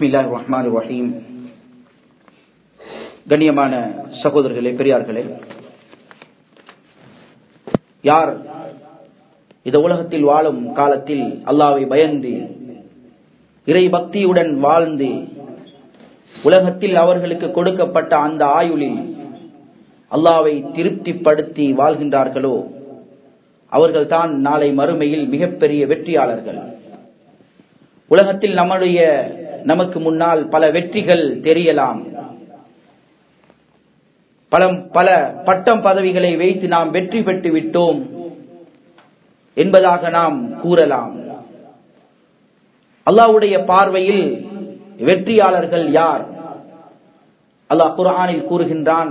பிஸ்மில்லாஹ் ரஹ்மான் ரஹீம் கண்ணியமான சகோதரர்களே பெரியார்களே யார் இந்த உலகத்தில் வாழும் காலத்தில் அல்லாவை பயந்து இறை பக்தியுடன் வாழ்ந்து உலகத்தில் அவர்களுக்கு கொடுக்கப்பட்ட அந்த ஆயுளில் அல்லாவை திருப்திப்படுத்தி வாழ்கின்றார்களோ அவர்கள் தான் நாளை மறுமையில் மிகப்பெரிய வெற்றியாளர்கள் உலகத்தில் நம்முடைய நமக்கு முன்னால் பல வெற்றிகள் தெரியலாம் பல பல பட்டம் பதவிகளை வைத்து நாம் வெற்றி பெற்று விட்டோம் என்பதாக நாம் கூறலாம் அல்லாவுடைய பார்வையில் வெற்றியாளர்கள் யார் அல்லாஹ் குரானில் கூறுகின்றான்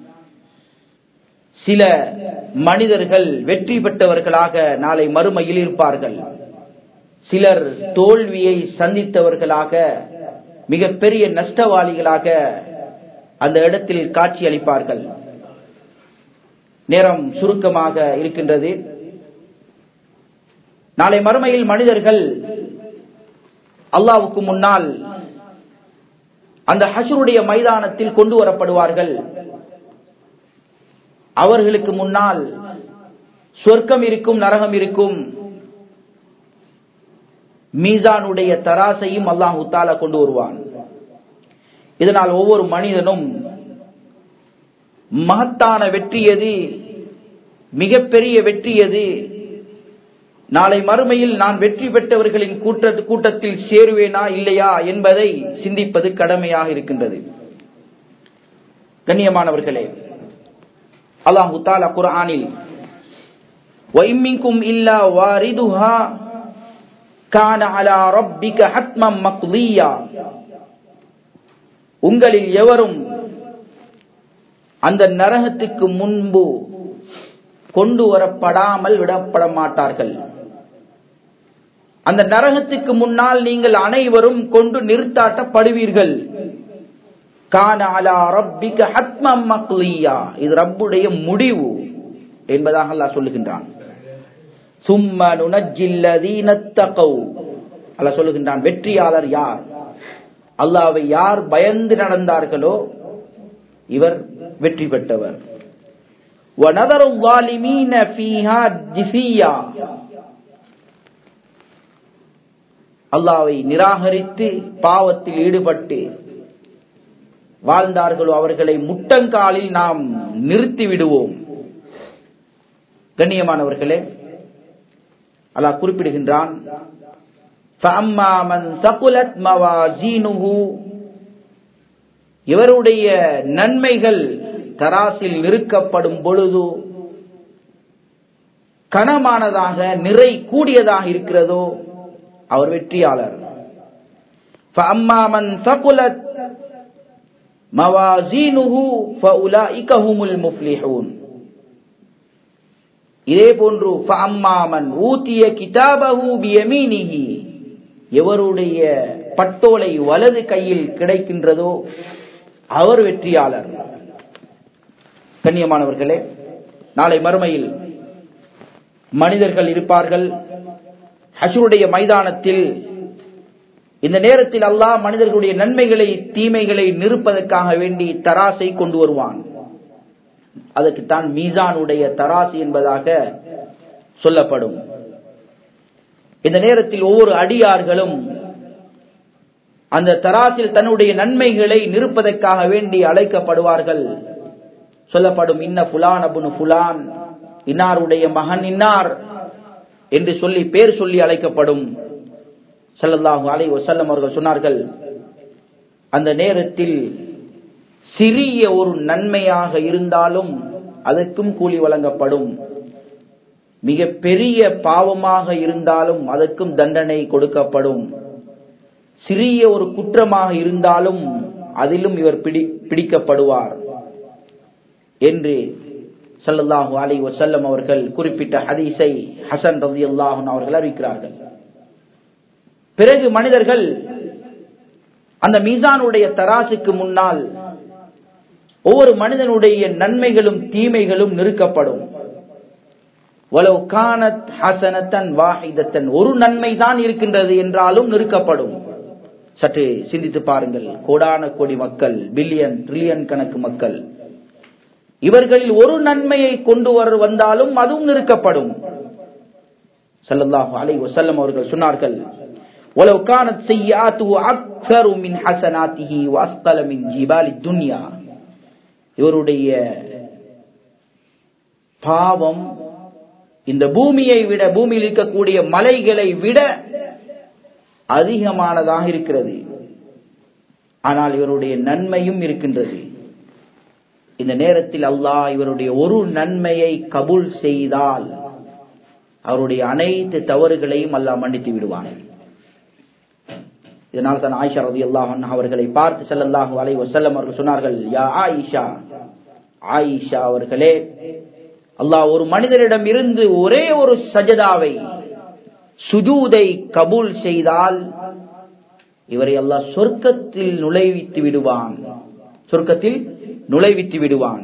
சில மனிதர்கள் வெற்றி பெற்றவர்களாக நாளை மறுமையில் இருப்பார்கள் சிலர் தோல்வியை சந்தித்தவர்களாக மிகப்பெரிய நஷ்டவாளிகளாக அந்த இடத்தில் காட்சி அளிப்பார்கள் நேரம் சுருக்கமாக இருக்கின்றது நாளை மறுமையில் மனிதர்கள் அல்லாவுக்கு முன்னால் அந்த ஹஷருடைய மைதானத்தில் கொண்டு வரப்படுவார்கள் அவர்களுக்கு முன்னால் சொர்க்கம் இருக்கும் நரகம் இருக்கும் மீசானுடைய தராசையும் அல்லாஹு தாலா கொண்டு வருவான் இதனால் ஒவ்வொரு மனிதனும் மகத்தான வெற்றி எது மிகப்பெரிய வெற்றி எது நாளை மறுமையில் நான் வெற்றி பெற்றவர்களின் கூட்டத்தில் சேருவேனா இல்லையா என்பதை சிந்திப்பது கடமையாக இருக்கின்றது கண்ணியமானவர்களே அல்லாஹு தாலா குரானில் வைமிக்கும் இல்லா வாரிதுஹா கான அலா ரப்பிக ஹத்மம் மக்லியா உங்களில் எவரும் அந்த நரகத்துக்கு முன்பு கொண்டு வரப்படாமல் விடப்பட மாட்டார்கள் அந்த நரகத்துக்கு முன்னால் நீங்கள் அனைவரும் கொண்டு நிறுத்தாட்டப்படுவீர்கள் கான அலா ரப்பிக ஹத்மம் மக்லியா இது ரப்புடைய முடிவு என்பதாக அல்லாஹ் சொல்லுகின்றான் சும்ம நுனஜில்லதீனத்தகௌ அல்லாஹ் சொல்லுகின்றான் வெற்றியாளர் யார் அல்லாவை யார் பயந்து நடந்தார்களோ இவர் வெற்றி பெற்றவர் அல்லாவை நிராகரித்து பாவத்தில் ஈடுபட்டு வாழ்ந்தார்களோ அவர்களை முட்டங்காலில் நாம் நிறுத்தி விடுவோம் கண்ணியமானவர்களே அல்லாஹ் குறிப்பிடுகின்றான் இவருடைய நன்மைகள் தராசில் நிறுக்கப்படும் பொழுது கனமானதாக நிறை கூடியதாக இருக்கிறதோ அவர் வெற்றியாளர் அம்மாமன் சகுலத் மவாசீனுஹு ஃபஉலாயிக ஹுமுல் முஃப்லிஹூன் இதே போன்று ஃபஅம்மாமன் ஊதிய கிதாபஹு பியமீனிஹி எவருடைய பட்டோலை வலது கையில் கிடைக்கின்றதோ அவர் வெற்றியாளர் கண்ணியமானவர்களே நாளை மறுமையில் மனிதர்கள் இருப்பார்கள் ஹஷருடைய மைதானத்தில் இந்த நேரத்தில் அல்லாஹ் மனிதர்களுடைய நன்மைகளை தீமைகளை நிறுப்பதற்காக வேண்டி தராசை கொண்டு வருவான் அதற்குத்தான் மீசானுடைய தராசு என்பதாக சொல்லப்படும் இந்த நேரத்தில் ஒவ்வொரு அடியார்களும் அந்த தராசில் தன்னுடைய நன்மைகளை நிறுப்பதற்காக வேண்டி அழைக்கப்படுவார்கள் சொல்லப்படும் இன்ன புலான் அபுனு புலான் இன்னாருடைய மகன் இன்னார் என்று சொல்லி பேர் சொல்லி அழைக்கப்படும் சல்லல்லாஹு அலை வசல்லம் அவர்கள் சொன்னார்கள் அந்த நேரத்தில் சிறிய ஒரு நன்மையாக இருந்தாலும் அதற்கும் கூலி வழங்கப்படும் மிக பெரிய பாவமாக இருந்தாலும் அதற்கும் தண்டனை கொடுக்கப்படும் சிறிய ஒரு குற்றமாக இருந்தாலும் அதிலும் இவர் பிடி பிடிக்கப்படுவார் என்று சல்லல்லாஹு அலை வசல்லம் அவர்கள் குறிப்பிட்ட ஹதீஸை ஹசன் ரவி அல்லாஹன் அவர்கள் அறிவிக்கிறார்கள் பிறகு மனிதர்கள் அந்த மீசானுடைய தராசுக்கு முன்னால் ஒவ்வொரு மனிதனுடைய நன்மைகளும் தீமைகளும் நிறுக்கப்படும் வலவு கானத் ஹசனத்தன் வாஹிதத்தன் ஒரு நன்மை தான் இருக்கின்றது என்றாலும் நிறுக்கப்படும் சற்று சிந்தித்து பாருங்கள் கோடான கோடி மக்கள் பில்லியன் ட்ரில்லியன் கணக்கு மக்கள் இவர்களில் ஒரு நன்மையை கொண்டு வர வந்தாலும் அதுவும் நிறுக்கப்படும் ஸல்லல்லாஹு அலைஹி வஸல்லம் அவர்கள் சொன்னார்கள் ولو كانت سيئاته اكثر من حسناته واثقل من جبال الدنيا இவருடைய பாவம் இந்த பூமியை விட பூமியில் இருக்கக்கூடிய மலைகளை விட அதிகமானதாக இருக்கிறது ஆனால் இவருடைய நன்மையும் இருக்கின்றது இந்த நேரத்தில் அல்லாஹ் இவருடைய ஒரு நன்மையை கபூல் செய்தால் அவருடைய அனைத்து தவறுகளையும் அல்லாஹ் மன்னித்து விடுவான் இதனால் தான் ஆயிஷா ரதி அல்லாஹ் அவர்களை பார்த்து செல்லல்லாஹு அலை வசல்லம் அவர்கள் சொன்னார்கள் யா ஆயிஷா ஆயிஷா அவர்களே அல்லாஹ் ஒரு மனிதரிடம் இருந்து ஒரே ஒரு சஜதாவை சுஜூதை கபூல் செய்தால் இவரை அல்லாஹ் சொர்க்கத்தில் நுழைவித்து விடுவான் சொர்க்கத்தில் நுழைவித்து விடுவான்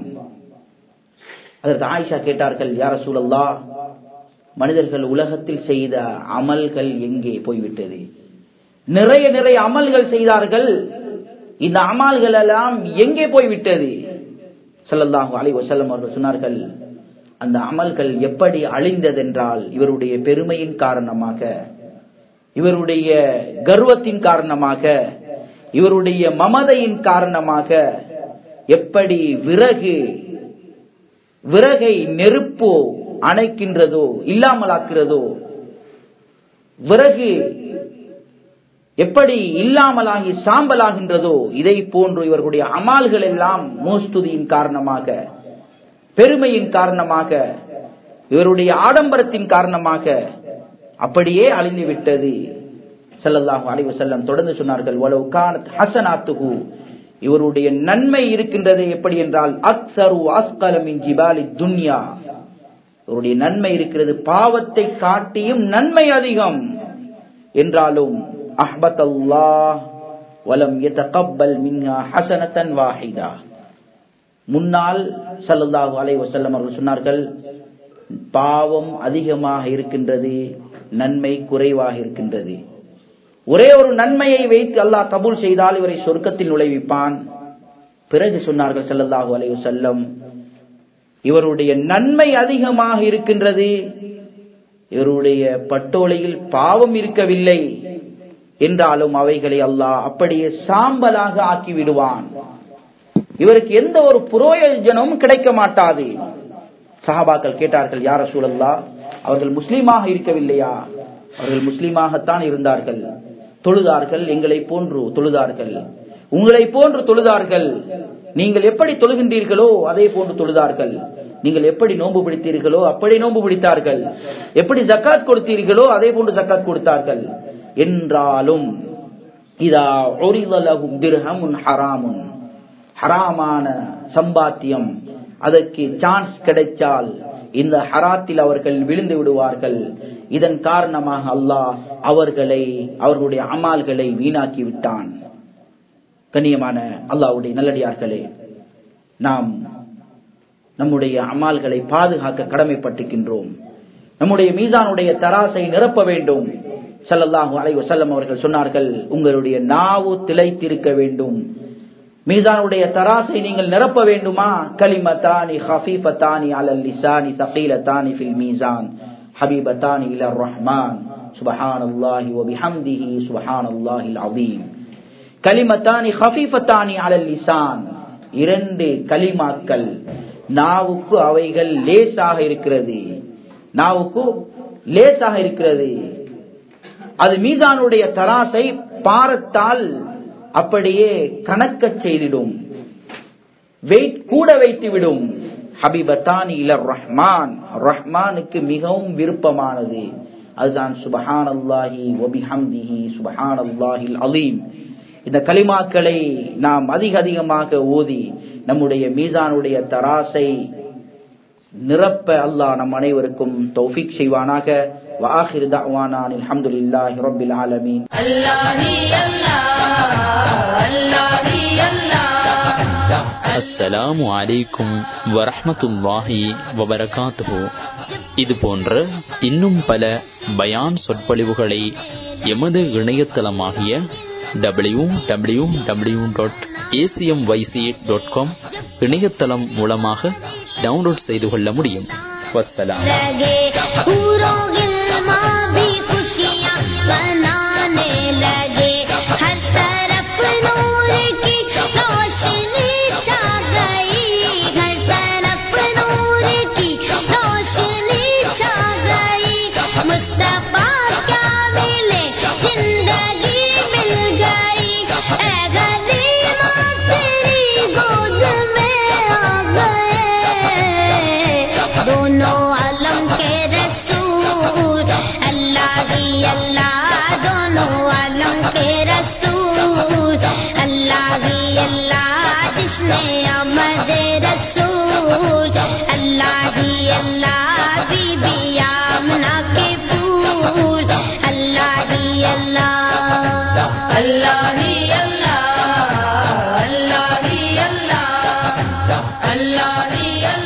அதற்கு ஆயிஷா கேட்டார்கள் யார சூழல்லா மனிதர்கள் உலகத்தில் செய்த அமல்கள் எங்கே போய்விட்டது நிறைய நிறைய அமல்கள் செய்தார்கள் இந்த அமல்கள் எல்லாம் எங்கே போய்விட்டது ஸல்லல்லாஹு அலைஹி வஸல்லம் அவர்கள் சொன்னார்கள் அந்த அமல்கள் எப்படி அழிந்ததென்றால் இவருடைய பெருமையின் காரணமாக இவருடைய கர்வத்தின் காரணமாக இவருடைய மமதையின் காரணமாக எப்படி விறகு விறகை நெருப்போ அணைக்கின்றதோ இல்லாமலாக்கிறதோ விறகு எப்படி இல்லாமலாகி சாம்பலாகின்றதோ இதை போன்று இவர்களுடைய அமால்கள் எல்லாம் மோஸ்துதியின் காரணமாக பெருமையின் காரணமாக இவருடைய ஆடம்பரத்தின் காரணமாக அப்படியே அழிந்து விட்டது ஸல்லல்லாஹு அலைஹி வஸல்லம் தொடர்ந்து சொன்னார்கள் வலவ் கானத் ஹஸனாத்துஹு இவருடைய நன்மை இருக்கின்றது எப்படி என்றால் அக்ஸரு அஸ்கல மின் ஜிபாலி துன்யா இவருடைய நன்மை இருக்கிறது பாவத்தை காட்டியும் நன்மை அதிகம் என்றாலும் அஹ்பத் அல்லாஹ் வலம் யதகப்பல் மின்ஹா ஹஸனத்தன் வாஹிதா முன்னால் ஸல்லல்லாஹு அலைஹி வஸல்லம் அவர்கள் சொன்னார்கள் பாவம் அதிகமாக இருக்கின்றது நன்மை குறைவாக இருக்கின்றது ஒரே ஒரு நன்மையை வைத்து அல்லாஹ் கபூல் செய்தால் இவரை சொர்க்கத்தில் நுழைவிப்பான் பிறகு சொன்னார்கள் ஸல்லல்லாஹு அலைஹி வஸல்லம் இவருடைய நன்மை அதிகமாக இருக்கின்றது இவருடைய பட்டோலையில் பாவம் இருக்கவில்லை என்றாலும் அவைகளை அல்லாஹ் அப்படியே சாம்பலாக ஆக்கி விடுவான் இவருக்கு எந்த ஒரு புரோயோஜனமும் கிடைக்க மாட்டாது சஹாபாக்கள் கேட்டார்கள் யார சூழல்லா அவர்கள் முஸ்லீமாக இருக்கவில்லையா அவர்கள் முஸ்லீமாகத்தான் இருந்தார்கள் தொழுதார்கள் எங்களை போன்று தொழுதார்கள் உங்களை போன்று தொழுதார்கள் நீங்கள் எப்படி தொழுகின்றீர்களோ அதே போன்று தொழுதார்கள் நீங்கள் எப்படி நோன்பு பிடித்தீர்களோ அப்படி நோன்பு பிடித்தார்கள் எப்படி ஜக்காத் கொடுத்தீர்களோ அதே போன்று ஜக்காத் கொடுத்தார்கள் என்றாலும் இதா ஒரிதலகும் திர்ஹமுன் ஹராமுன் ஹராமான சம்பாத்தியம் அதற்கு சான்ஸ் கிடைச்சால் இந்த ஹராத்தில் அவர்கள் விழுந்து விடுவார்கள் இதன் காரணமாக அல்லாஹ் அவர்களை அவர்களுடைய அமால்களை வீணாக்கி விட்டான் கண்ணியமான அல்லாஹ்வுடைய நல்லடியார்களே நாம் நம்முடைய அமால்களை பாதுகாக்க கடமைப்பட்டிருக்கின்றோம் நம்முடைய மீசானுடைய தராசை நிரப்ப வேண்டும் ஸல்லல்லாஹு அலைஹி வஸல்லம் அவர்கள் சொன்னார்கள் உங்களுடைய நாவு திளைத்திருக்க வேண்டும் மீசானுடைய தராசை நீங்கள் நிரப்ப வேண்டுமா கலிமத்தானி ஹஃபீஃபத்தானி அலல் லிசானி தகீலத்தானி ஃபில் மீசான் ஹபீபத்தானி இலர் ரஹ்மான் சுபஹானல்லாஹி வ பிஹம்திஹி சுபஹானல்லாஹில் அஸீம் கலிமத்தானி ஹஃபீஃபத்தானி அலல் லிசான் இரண்டு கலிமாக்கள் நாவுக்கு அவைகள் லேசாக இருக்கிறது நாவுக்கு லேசாக இருக்கிறது அது மீதானுடைய தராசை பாரத்தால் அப்படியே கணக்க செய்திடும் வெயிட் கூட வைத்து விடும் ஹபிபத்தானி இலர் ரஹ்மான் ரஹ்மானுக்கு மிகவும் விருப்பமானது அதுதான் சுபஹான் அல்லாஹி ஒபிஹம்திஹி சுபஹான் அல்லாஹில் அலீம் இந்த கலிமாக்களை நாம் அதிக அதிகமாக ஓதி நம்முடைய மீசானுடைய தராசை நிரப்ப அல்லாஹ் நம் அனைவருக்கும் தௌஃபீக் செய்வானாக وآخر دعوانا أن الحمد لله رب العالمين அஸ்ஸலாமு அலைக்கும் வரஹ்மத்துல்லாஹி வபரகாத்துஹு இது போன்ற இன்னும் பல பயான் சொற்பொழிவுகளை எமது இணையதளமாகிய W W W dot A C M Y C dot com இணையதளம் மூலமாக டவுன்லோட் செய்து கொள்ள முடியும் வசலாம் लगे पूरों गिलमा भी खुशियाँ मनाने लगे हर तरफ नूर की रोशनी छा गई हर तरफ नूर की रोशनी छा गई मुस्तफा क्या मिले जिंदगी मिल गई ऐ गरीबा तेरी गोद में आ गए दोनों आलम के रसूल अल्लाह ही अल्लाह दोनों आलम के रसूल अल्लाह ही अल्लाह जिसने अमद रसूल अल्लाह ही अल्लाह बीबी आमना के फूल अल्लाह ही अल्लाह अल्लाह ही अल्लाह अल्लाह ही अल्लाह अल्लाह ही अल्लाह